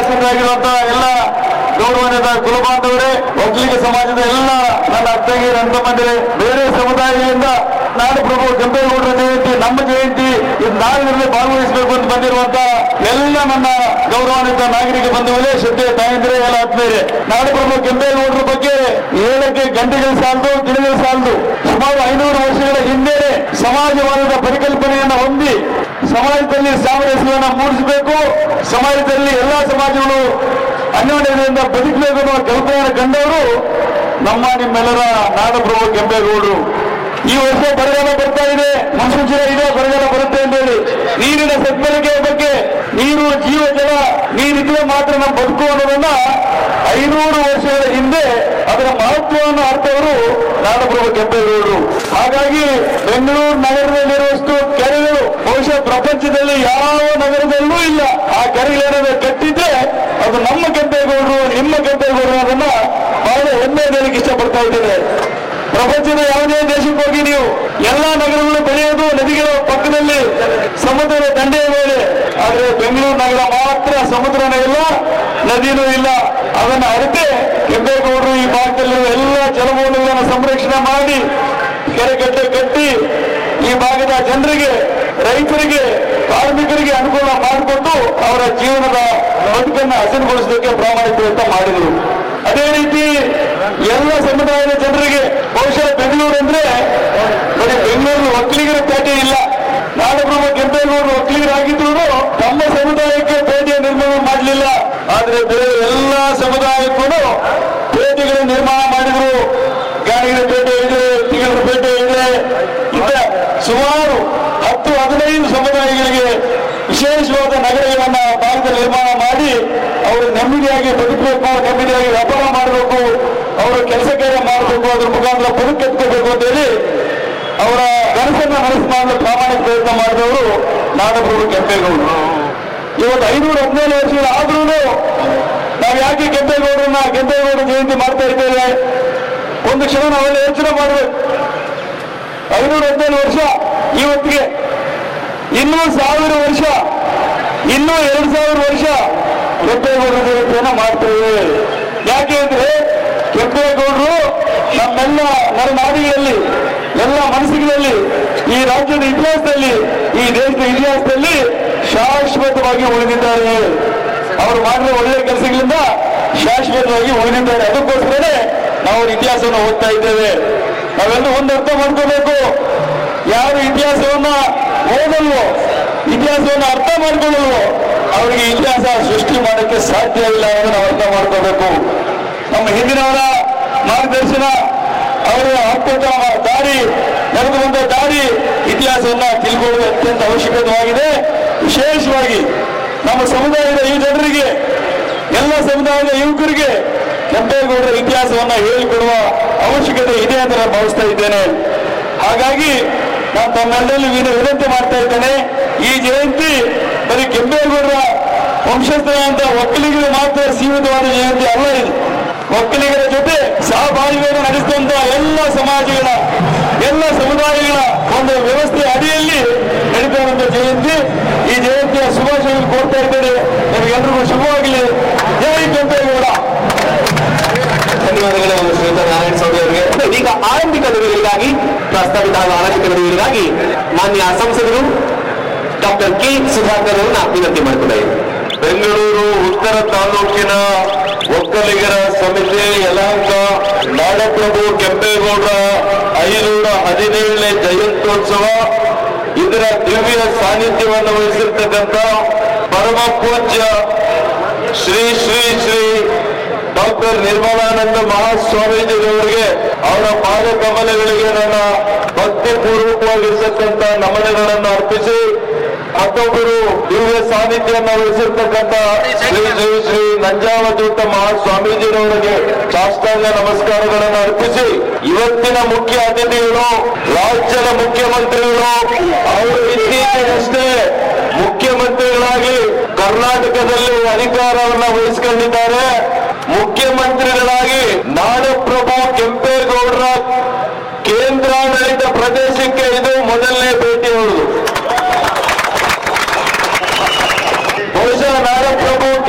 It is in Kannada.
ಉಪನ್ಯಾಸಕರಾಗಿರುವಂತಹ ಎಲ್ಲ ಗೌರವಾನ್ವಿತ ಕುಲಬಾಂಧವರೇ ಒಕ್ಕಲಿಗ ಸಮಾಜದ ಎಲ್ಲ ನನ್ನ ಅತ್ತಗಿರ ಅಣ್ಣ ತಮ್ಮಂದಿರೇ ಬೇರೆ ಸಮುದಾಯಗಳಿಂದ ನಾಡಪ್ರಭು ಕೆಂಪೇಗೌಡರ ಜಯಂತಿ ನಮ್ಮ ಜಯಂತಿ ಇದು ನಾಡಿನಲ್ಲಿ ಭಾಗವಹಿಸಬೇಕು ಅಂತ ಬಂದಿರುವಂತ ಎಲ್ಲ ನನ್ನ ಗೌರವಾನ್ವಿತ ನಾಗರಿಕ ಬಂಧುಗಳೇ ಶ್ರದ್ಧೆ ತಾಯಂದಿರೇ ಎಲ್ಲ ಆತ್ಮೀಯರೇ ನಾಡಪ್ರಭು ಕೆಂಪೇಗೌಡರ ಬಗ್ಗೆ ಹೇಳಕ್ಕೆ ಗಂಟೆಗಳು ಸಾಲದು ದಿನಗಳು ಸಾಲದು ಸುಮಾರು ಐನೂರು ವರ್ಷಗಳ ಹಿಂದೆ ಸಮಾಜವಾದದ ಪರಿಕಲ್ಪನೆಯನ್ನು ಹೊಂದಿ ಸಮಾಜದಲ್ಲಿ ಸಾಮರಸ್ಯವನ್ನು ಮೂಡಿಸಬೇಕು ಸಮಾಜದಲ್ಲಿ ಎಲ್ಲಾ ಸಮಾಜಗಳು ಅನ್ಯೋನ್ಯತೆಯಿಂದ ಬದುಕಬೇಕು ಅನ್ನುವ ಕಲ್ಪನೆಯನ್ನು ಕಂಡವರು ನಮ್ಮ ನಿಮ್ಮೆಲ್ಲರ ನಾಡಪ್ರಭು ಕೆಂಪೇಗೌಡರು ಈ ವರ್ಷ ಬರಗಾಲ ಬರ್ತಾ ಇದೆ ಮುನ್ಸೂಚನೆ ಇದೆ ಬರಗಾಲ ಬರುತ್ತೆ ಅಂತ ಹೇಳಿ ನೀರಿನ ಸದ್ಬಳಕೆಯ ಬಗ್ಗೆ ನೀರು ಜೀವ ಜಲ ನೀರಿದ್ರೆ ಮಾತ್ರ ನಮ್ಮ ಬದುಕು ಅನ್ನೋದನ್ನ ಐನೂರು ವರ್ಷಗಳ ಹಿಂದೆ ಅದರ ಮಹತ್ವವನ್ನು ಅರ್ಥವರು ನಾಡಪ್ರಭು ಕೆಂಪೇಗೌಡರು ಹಾಗಾಗಿ ಬೆಂಗಳೂರು ನಗರದಲ್ಲಿರುವಷ್ಟು ಕೆರೆಗಳು ಬಹುಶಃ ಪ್ರಪಂಚದಲ್ಲಿ ಯಾವ ನಗರದಲ್ಲೂ ಇಲ್ಲ ಆ ಕೆರೆಗಳೇನಾದ್ರು ಕಟ್ಟಿದ್ರೆ ಅದು ನಮ್ಮ ಕೆಂಪೇಗೌಡರು ನಿಮ್ಮ ಕೆಂಪೇಗೌಡರು ಅದನ್ನ ಬಹಳ ಹೆಮ್ಮೆ ಹೇಳಲಿಕ್ಕೆ ಇಷ್ಟಪಡ್ತಾ ಇದ್ದೇನೆ ಪ್ರಪಂಚದ ಯಾವುದೇ ದೇಶಕ್ಕೆ ಹೋಗಿ ನೀವು ಎಲ್ಲಾ ನಗರಗಳು ಬೆಳೆಯೋದು ನದಿಗಳ ಪಕ್ಕದಲ್ಲಿ ಸಮುದ್ರದ ದಂಡೆಯ ಮೇಲೆ ಆದ್ರೆ ಬೆಂಗಳೂರು ನಗರ ಮಾತ್ರ ಸಮುದ್ರನೇ ಇಲ್ಲ ನದಿನೂ ಇಲ್ಲ ಅದನ್ನು ಅರಿತೆ ಕೆಂಪೇಗೌಡರು ಈ ಭಾಗದಲ್ಲಿರುವ ಎಲ್ಲ ಜಲಮೂಲಗಳನ್ನು ಸಂರಕ್ಷಣೆ ಮಾಡಿ ಕೆರೆಕಟ್ಟೆ ಕಟ್ಟಿ ಈ ಭಾಗದ ಜನರಿಗೆ ರೈತರಿಗೆ ಕಾರ್ಮಿಕರಿಗೆ ಅನುಕೂಲ ಮಾಡಿಕೊಟ್ಟು ಅವರ ಜೀವನದ ಬದುಕನ್ನು ಹಸನುಗೊಳಿಸಲಿಕ್ಕೆ ಪ್ರಾಮಾಣಿಕ ಪ್ರಯತ್ನ ಮಾಡಿದರು ಅದೇ ರೀತಿ ಎಲ್ಲ ಸಮುದಾಯದ ಜನರಿಗೆ ಬಹುಶಃ ಬೆಂಗಳೂರು ಅಂದ್ರೆ ಬರೀ ಬೆಂಗಳೂರು ಒಕ್ಕಲಿಗರ ಪೇಟೆ ಇಲ್ಲ ನಾಡಪ್ರಭು ಕೆಂಪೇಗೌಡರು ಒಕ್ಕಲಿಗರಾಗಿದ್ರು ತಮ್ಮ ಸಮುದಾಯಕ್ಕೆ ಪೇಟೆ ನಿರ್ಮಾಣ ಮಾಡಲಿಲ್ಲ ಆದ್ರೆ ಬೇರೆ ಎಲ್ಲ ಸಮುದಾಯಕ್ಕೂ ಪೇಟೆಗಳ ನಿರ್ಮಾಣ ಮಾಡಿದ್ರು ಗಾಣಿಗರ ಪೇಟೆ ಇದೆ ತಿಂಗಳ ಪೇಟೆ ಇದೆ ಇಂಥ ಸುಮಾರು ಹತ್ತು ಹದಿನೈದು ಸಮುದಾಯಗಳಿಗೆ ವಿಶೇಷವಾದ ನಗರಗಳನ್ನ ಭಾರತದಲ್ಲಿ ನಿರ್ಮಾಣ ಮಾಡಿ ಅವರು ನೆಮ್ಮದಿಯಾಗಿ ಬದುಕಬೇಕು ನೆಮ್ಮದಿಯಾಗಿ ವ್ಯಾಪಾರ ಮಾಡಬೇಕು ಅವರು ಕೆಲಸ ಕಾರ್ಯ ಮಾಡಬೇಕು ಅದ್ರ ಮುಖಾಂತರ ಬದುಕೆತ್ಕೋಬೇಕು ಅಂತ ಹೇಳಿ ಅವರ ಕನಸನ್ನ ನನಸು ಮಾಡಲು ಪ್ರಾಮಾಣಿಕ ಪ್ರಯತ್ನ ಮಾಡಿದವರು ನಾಡಪ್ರಭು ಕೆಂಪೇಗೌಡರು ಇವತ್ತು ಐನೂರ ಹದಿನೇಳು ವರ್ಷಗಳು ಆದ್ರೂ ನಾವು ಯಾಕೆ ಕೆಂಪೇಗೌಡರನ್ನ ಕೆಂಪೇಗೌಡ ಜಯಂತಿ ಮಾಡ್ತಾ ಇದ್ದೇವೆ ಒಂದು ಕ್ಷಣ ನಾವೆಲ್ಲ ಯೋಚನೆ ಮಾಡಬೇಕು ಐನೂರ ಹದಿನೇಳು ವರ್ಷ ಇವತ್ತಿಗೆ ಇನ್ನೂ ಸಾವಿರ ವರ್ಷ ಇನ್ನೂ ಎರಡು ಸಾವಿರ ವರ್ಷ ಕೆಂಪೇಗೌಡರ ಜಯಂತಿಯನ್ನ ಮಾಡ್ತೇವೆ ಯಾಕೆ ಅಂದ್ರೆ ಕೆಂಪೇಗೌಡರು ನಮ್ಮೆಲ್ಲ ನರನಾಡಿಗಳಲ್ಲಿ ಎಲ್ಲ ಮನಸ್ಸುಗಳಲ್ಲಿ ಈ ರಾಜ್ಯದ ಇತಿಹಾಸದಲ್ಲಿ ಈ ದೇಶದ ಇತಿಹಾಸದಲ್ಲಿ ಶಾಶ್ವತವಾಗಿ ಉಳಿದಿದ್ದಾರೆ ಅವರು ಮಾಡಿದ ಒಳ್ಳೆಯ ಕೆಲಸಗಳಿಂದ ಶಾಶ್ವತವಾಗಿ ಉಳಿದಿದ್ದಾರೆ ಅದಕ್ಕೋಸ್ಕರನೇ ನಾವು ಅವ್ರ ಇತಿಹಾಸವನ್ನು ಓದ್ತಾ ಇದ್ದೇವೆ ನಾವೆಲ್ಲ ಒಂದು ಅರ್ಥ ಮಾಡ್ಕೋಬೇಕು ಯಾರು ಇತಿಹಾಸವನ್ನ ಓದಲ್ವೋ ಇತಿಹಾಸವನ್ನು ಅರ್ಥ ಮಾಡ್ಕೊಳ್ಳಲ್ವೋ ಅವರಿಗೆ ಇತಿಹಾಸ ಸೃಷ್ಟಿ ಮಾಡೋಕ್ಕೆ ಸಾಧ್ಯ ಇಲ್ಲ ಎಂದು ನಾವು ಅರ್ಥ ಮಾಡ್ಕೋಬೇಕು ನಮ್ಮ ಹಿಂದಿನವರ ಮಾರ್ಗದರ್ಶನ ಅವರ ಹಕ್ಕುತ್ತ ದಾರಿ ನಡೆದು ಬಂದ ದಾರಿ ಇತಿಹಾಸವನ್ನ ತಿಳ್ಕೊಳ್ಳುವುದು ಅತ್ಯಂತ ಅವಶ್ಯಕವಾಗಿದೆ ವಿಶೇಷವಾಗಿ ನಮ್ಮ ಸಮುದಾಯದ ಈ ಜನರಿಗೆ ಎಲ್ಲ ಸಮುದಾಯದ ಯುವಕರಿಗೆ ಕೆಂಪೇಗೌಡರ ಇತಿಹಾಸವನ್ನ ಹೇಳಿಕೊಡುವ ಅವಶ್ಯಕತೆ ಇದೆ ಅಂತ ನಾನು ಭಾವಿಸ್ತಾ ಇದ್ದೇನೆ ಹಾಗಾಗಿ ನಾನು ತಮ್ಮೆಲ್ಲರಲ್ಲಿ ವಿನ- ವಿನಂತಿ ಮಾಡ್ತಾ ಇದ್ದೇನೆ ಈ ಜಯಂತಿ ಬರೀ ಕೆಂಪೇಗೌಡರ ವಂಶಸ್ಥರ ಅಂತ ಒಕ್ಕಲಿಗರು ಮಾತ್ರ ಸೀಮಿತವಾದ ಜಯಂತಿ ಅಲ್ಲ ಇದು ಒಕ್ಕಲಿಗರ ಜೊತೆ ಸಹಬಾಳ್ವೆಯನ್ನು ನಡೆಸಿದಂತ ಎಲ್ಲ ಸಮಾಜಗಳ ಎಲ್ಲ ಸಮುದಾಯಗಳ ಒಂದು ವ್ಯವಸ್ಥೆ ಅಡಿಯಲ್ಲಿ ನಡೀತಾ ಇರುವಂತ ಜಯಂತಿ ಈ ಜಯಂತಿಯ ಶುಭಾಶಯಗಳು ಕೋರ್ತಾ ಇದ್ದೇನೆ ನಿಮಗೆಲ್ಲರಿಗೂ ಶುಭವಾಗಲಿ ಜೈ ಕೆಂಪೇಗೌಡ ಧನ್ಯವಾದಗಳು ಶ್ರೀಯುತ ನಾರಾಯಣ ಸ್ವಾಮಿ ಅವರಿಗೆ ಈಗ ಆರಂಭಿಕ ನುಡಿಗಳಿಗಾಗಿ ಪ್ರಸ್ತಾವಿತ ಹಾಗೂ ಆರಂಭಿಕ ನುಡಿಗಳಿಗಾಗಿ ಮಾನ್ಯ ಸಂಸದರು ಡಾಕ್ಟರ್ ಕೆ ಸುಧಾಕರ್ ಅವರನ್ನ ವಿನಂತಿ ಮಾಡಿಕೊಂಡಿದ್ದಾರೆ ಬೆಂಗಳೂರು ಉತ್ತರ ತಾಲೂಕಿನ ಒಕ್ಕಲಿಗರ ಸಮಿತಿ ಯಲಹಂಕ ನಾಡಪ್ರಭು ಕೆಂಪೇಗೌಡರ ಐನೂರ ಹದಿನೇಳನೇ ಜಯಂತ್ಯೋತ್ಸವ ಇದರ ದಿವ್ಯ ಸಾನ್ನಿಧ್ಯವನ್ನು ವಹಿಸಿರ್ತಕ್ಕಂಥ ಪರಮ ಪೂಜ್ಯ ಶ್ರೀ ಶ್ರೀ ಶ್ರೀ ಡಾಕ್ಟರ್ ನಿರ್ಮಲಾನಂದ ಮಹಾಸ್ವಾಮೀಜಿಯವರಿಗೆ ಅವರ ಪಾದ ಕಮಲಗಳಿಗೆ ನನ್ನ ಭಕ್ತಿ ಪೂರ್ವಕವಾಗಿರ್ತಕ್ಕಂಥ ನಮನಗಳನ್ನು ಅರ್ಪಿಸಿ ಮತ್ತೊಬ್ಬರು ದಿವ್ಯ ಸಾನ್ನಿಧ್ಯವನ್ನು ವಹಿಸಿರ್ತಕ್ಕಂಥ ಶ್ರೀ ಶ್ರೀ ಶ್ರೀ ನಂಜಾವಧೂತ ಮಹಾಸ್ವಾಮೀಜಿಯವರಿಗೆ ಸಾಷ್ಟಾಂಗ ನಮಸ್ಕಾರಗಳನ್ನು ಅರ್ಪಿಸಿ ಇವತ್ತಿನ ಮುಖ್ಯ ಅತಿಥಿಗಳು ರಾಜ್ಯದ ಮುಖ್ಯಮಂತ್ರಿಗಳು ಅವರು ಇತ್ತೀಚೆಗಷ್ಟೇ ಮುಖ್ಯಮಂತ್ರಿಗಳಾಗಿ ಕರ್ನಾಟಕದಲ್ಲಿ ಅಧಿಕಾರವನ್ನು ವಹಿಸಿಕೊಂಡಿದ್ದಾರೆ ಮುಖ್ಯಮಂತ್ರಿಗಳಾಗಿ ನಾಡಪ್ರಭು ಕೆಂಪೇಗೌಡರ